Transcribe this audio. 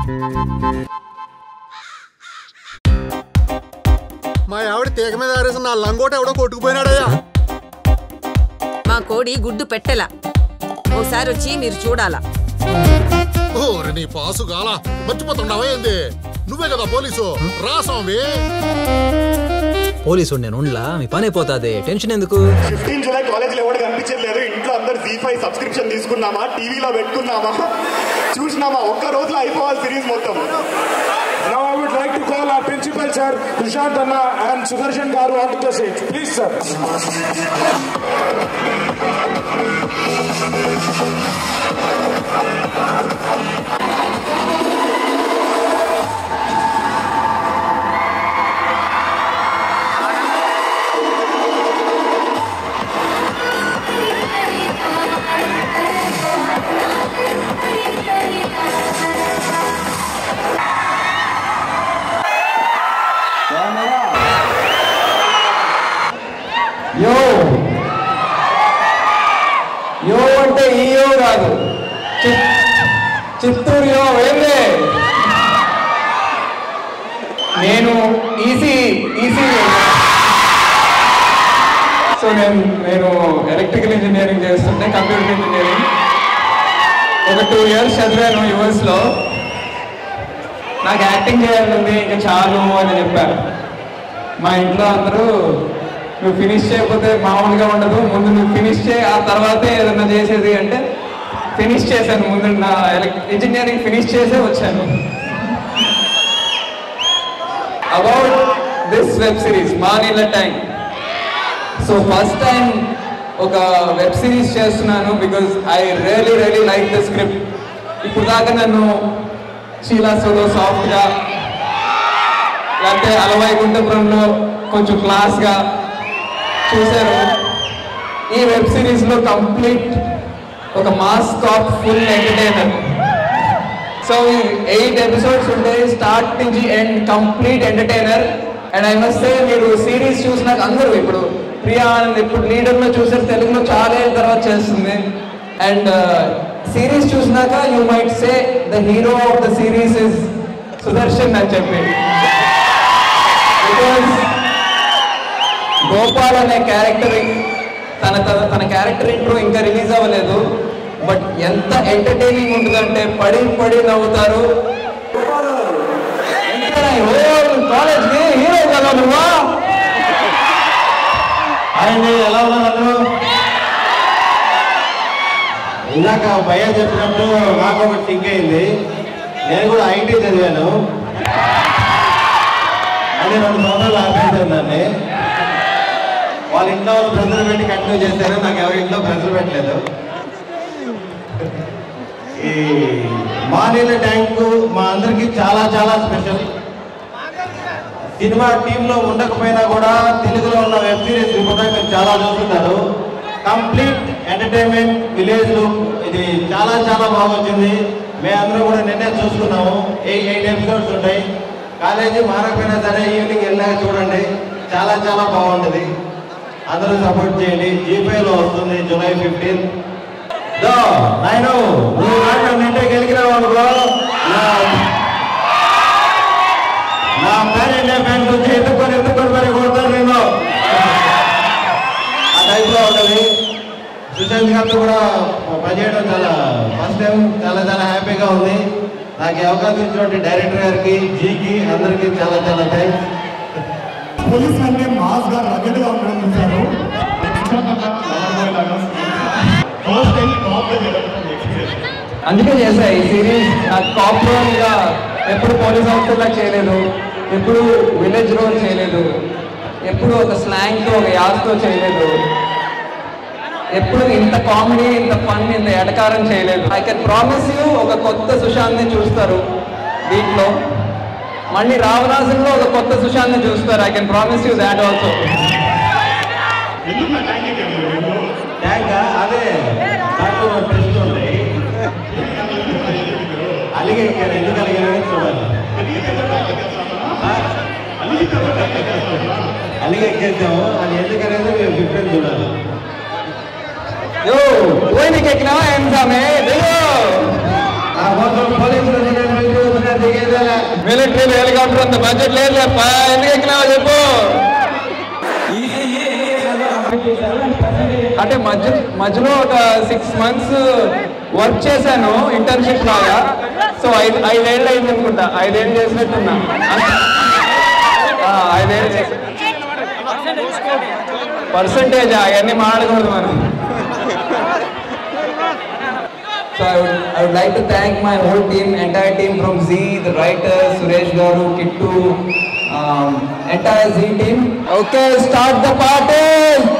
మా ఆవిడ తీగ మీద ఆరేసిన నా లంగోట ఎవడో కొట్టుకుపోయినాడయ్యా మా కోడి గుడ్డు పెట్టెలా ఓసారి వచ్చి మీరు చూడాలా ఓరి నీ పాసు గాల మర్చిపోతుండవా ఏంది నువ్వే కదా పోలీసు రా స్వామి పోలీసు నేను ఉండలా మీ పని అయిపోతుంది టెన్షన్ ఎందుకు ఫిఫ్టీన్ జూలై కాలేజీలో ఎవరు కనిపించలేదు ఇంట్లో అందరు జీ ఫైవ్ సబ్స్క్రిప్షన్ తీసుకున్నామా టీవీలో పెట్టుకున్నామా చూసినామా ఒక్క రోజులో అయిపోవాలి సిరీస్ మొత్తం Now I would like to call our principal, sir, Prashant Anna and Sudarshan Garu onto the stage. Please, sir. యో యో అంటే ఈ యో కాదు చి- చిత్తూరు యో ఏందే నేను ఈసీ ఈసీ సో నేను నేను ఎలక్ట్రికల్ ఇంజనీరింగ్ చేస్తుంటే కంప్యూటర్ ఇంజనీరింగ్ ఒక టూ ఇయర్స్ చదివాను యుఎస్లో నాకు యాక్టింగ్ చేయాలని ఇంకా చాలు అని చెప్పారు మా ఇంట్లో అందరూ నువ్వు ఫినిష్ చేయకపోతే మామూలుగా ఉండదు ముందు నువ్వు ఫినిష్ చేయి ఆ తర్వాతే ఏదైనా చేసేది అంటే ఫినిష్ చేశాను ముందు నా ఇంజనీరింగ్ ఫినిష్ చేసే వచ్చాను అబౌట్ దిస్ వెబ్ సిరీస్ మా నీళ్ళ టైం సో ఫస్ట్ టైం ఒక వెబ్ సిరీస్ చేస్తున్నాను because I really really like the script ఇప్పుడు దాకా నన్ను శీలాసులో సాఫ్ట్గా లేకపోతే అలవైకుంఠపురంలో కొంచెం క్లాస్గా చూశారు ఈ వెబ్ సిరీస్లో కంప్లీట్ ఒక mass top full entertainer so ఈ ఎయిట్ ఎపిసోడ్స్ ఉంటాయి స్టార్ట్ నుంచి end complete entertainer and I must say మీరు సిరీస్ చూసినాక అందరూ ఇప్పుడు ప్రియా ఆనంద్ ఇప్పుడు లీడర్లో చూసారు తెలుగులో చాలా ఏళ్ళ తర్వాత చేస్తుంది అండ్ సిరీస్ చూసినాక you might say the hero of the series is Sudarshan అని చెప్పి బికాస్ గోపాల్ అనే క్యారెక్టర్ తన తన తన క్యారెక్టర్ ఇంట్రో ఇంకా రిలీజ్ అవ్వలేదు బట్ ఎంత ఎంటర్టైనింగ్ ఉంటుందంటే పడి పడి నవ్వుతారు కాలేజ్కి హీరో కదా నువ్వా అండి ఎలా ఉన్నారు ఇందాక భయ్య చెప్పినట్టు నాకు ఒకటి థింక్ అయింది నేను కూడా ఐటీ చదివాను అది రెండు సంవత్సరాలు ఆపేసాను దాన్ని వాళ్ళ ఇంట్లో వాళ్ళు ప్రెజర్ పెట్టి కంటిన్యూ చేశారు నాకు ఎవరి ఇంట్లో ప్రెజర్ పెట్టలేదు ఈ మానేల ట్యాంకు మా అందరికి చాలా చాలా స్పెషల్ సినిమా టీంలో ఉండకపోయినా కూడా తెలుగులో ఉన్న వెబ్ సిరీస్ ఇప్పటిదాకా మీరు చాలా చూస్తున్నారు కంప్లీట్ ఎంటర్టైన్మెంట్ విలేజ్ లుక్ ఇది చాలా చాలా బాగా వచ్చింది మేమందరం కూడా నిన్నే చూసుకున్నాము ఎయిట్ ఎయిట్ ఎపిసోడ్స్ ఉంటాయి కాలేజీ మారకపోయినా సరే ఈవినింగ్ వెళ్ళాక చూడండి చాలా చాలా బాగుంటుంది అందరూ సపోర్ట్ చేయండి జీపేలో వస్తుంది జూలై ఫిఫ్టీన్ దో నాయను నువ్వు నాకు నింటే గెలికినావు అనుకో నా నా పేరెంట్ ఫ్యాన్స్ వచ్చి ఎత్తుకొని ఎత్తుకొని మరి కొడతాను నేను ఆ టైప్లో ఉంటుంది సుశాంత్ గారితో కూడా పనిచేయడం చాలా ఫస్ట్ టైం చాలా చాలా హ్యాపీగా ఉంది నాకు ఈ అవకాశం ఇచ్చినటువంటి డైరెక్టర్ గారికి జీకి అందరికీ చాలా చాలా థ్యాంక్స్ పోలీస్ అంటే మాస్ గా రగడ్ గా ఉండడం చూశారు ఫస్ట్ టైం టాప్ అందుకే చేశా ఈ సిరీస్ నాకు కాప్ రోల్గా ఎప్పుడు పోలీస్ ఆఫీసర్లా చేయలేదు ఎప్పుడు విలేజ్ రోల్ చేయలేదు ఎప్పుడు ఒక స్లాంగ్తో ఒక యాస్తో చేయలేదు ఎప్పుడు ఇంత కామెడీ ఇంత ఫన్ ఇంత ఎటకారం చేయలేదు ఐ కెన్ ప్రామిస్ యూ ఒక కొత్త సుశాంత్ని చూస్తారు దీంట్లో మళ్ళీ రావణాసుల్లో ఒక కొత్త సుశాంత్ని చూస్తారు I can promise you that also tank అదే దాంట్లో టెస్ట్ ఉంటాయి అలిగే ఎక్కాను ఎందుకు అలిగానని చూడాలి ఆ? అలిగే ఎక్కేసాము అది ఎందుకనేది మేము డిఫరెంట్ చూడాలి యో పోయినకి ఎక్కినావా ఏం సామే దిగో ఆ మొత్తం పోలీసులు మిలిటరీ హెలికాప్టర్ అంత బడ్జెట్ లేదు లేప్ప ఎందుకు ఎక్కినావో చెప్పు అంటే మధ్య మధ్యలో ఒక సిక్స్ మంత్స్ వర్క్ చేశాను ఇంటర్న్షిప్ లాగా సో ఐదు ఐదేళ్ళు అయింది అనుకుంటా ఐదేళ్ళు చేసినట్టున్నా ఆ, ఐదేళ్ళు చేసా పర్సంటేజ్ అవన్నీ మాట్లాడకూడదు మనం So I would, I would like to thank my whole team, entire team from Z, the writers, Suresh Garu, Kittu, um, entire Z team. Okay, start the party!